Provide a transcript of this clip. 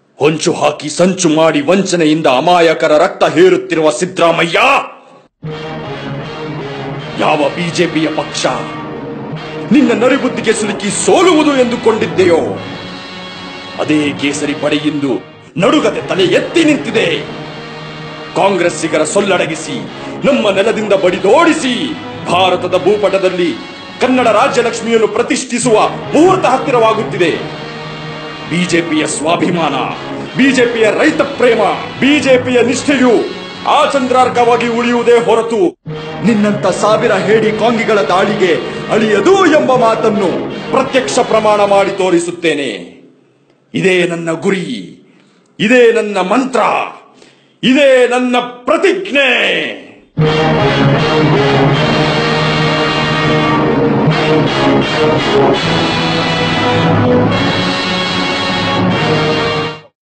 ಹೊಂಚು ಹಾಕಿ ಸಂಚು ಮಾಡಿ ವಂಚನೆಯಿಂದ ಅಮಾಯಕರ ರಕ್ತ ಹೇರುತ್ತಿರುವ ಸಿದ್ದರಾಮಯ್ಯ ಯಾವ ಬಿಜೆಪಿಯ ಪಕ್ಷ ನಿನ್ನ ನರಿಬುದ್ಧಿಗೆ ಸಿಲುಕಿ ಸೋಲುವುದು ಎಂದುಕೊಂಡಿದ್ದೆಯೋ ಅದೇ ಕೇಸರಿ ಪಡೆಯಿಂದು ನಡುಗದೆ ತಲೆ ಎತ್ತಿ ನಿಂತಿದೆ ಕಾಂಗ್ರೆಸ್ಸಿಗರ ಸೊಲ್ಲಡಗಿಸಿ ನಮ್ಮ ನೆಲದಿಂದ ಬಡಿದೋಡಿಸಿ ಭಾರತದ ಭೂಪಟದಲ್ಲಿ ಕನ್ನಡ ರಾಜ್ಯಲಕ್ಷ್ಮಿಯನ್ನು ಪ್ರತಿಷ್ಠಿಸುವ ಮುಹೂರ್ತ ಹತ್ತಿರವಾಗುತ್ತಿದೆ ಬಿಜೆಪಿಯ ಸ್ವಾಭಿಮಾನ ಬಿಜೆಪಿಯ ರೈತ ಪ್ರೇಮ ಬಿಜೆಪಿಯ ನಿಷ್ಠೆಯು ಆಚಂದ್ರಾರ್ಕವಾಗಿ ಉಳಿಯುವುದೇ ಹೊರತು ನಿನ್ನಂತ ಸಾವಿರ ಹೇಡಿ ಕಾಂಗಿಗಳ ದಾಳಿಗೆ ಅಳಿಯದು ಎಂಬ ಮಾತನ್ನು ಪ್ರತ್ಯಕ್ಷ ಪ್ರಮಾಣ ಮಾಡಿ ತೋರಿಸುತ್ತೇನೆ ಇದೇ ನನ್ನ ಗುರಿ ಇದೇ ನನ್ನ ಮಂತ್ರ ಇದೇ ನನ್ನ ಪ್ರತಿಜ್ಞೆ Thank you.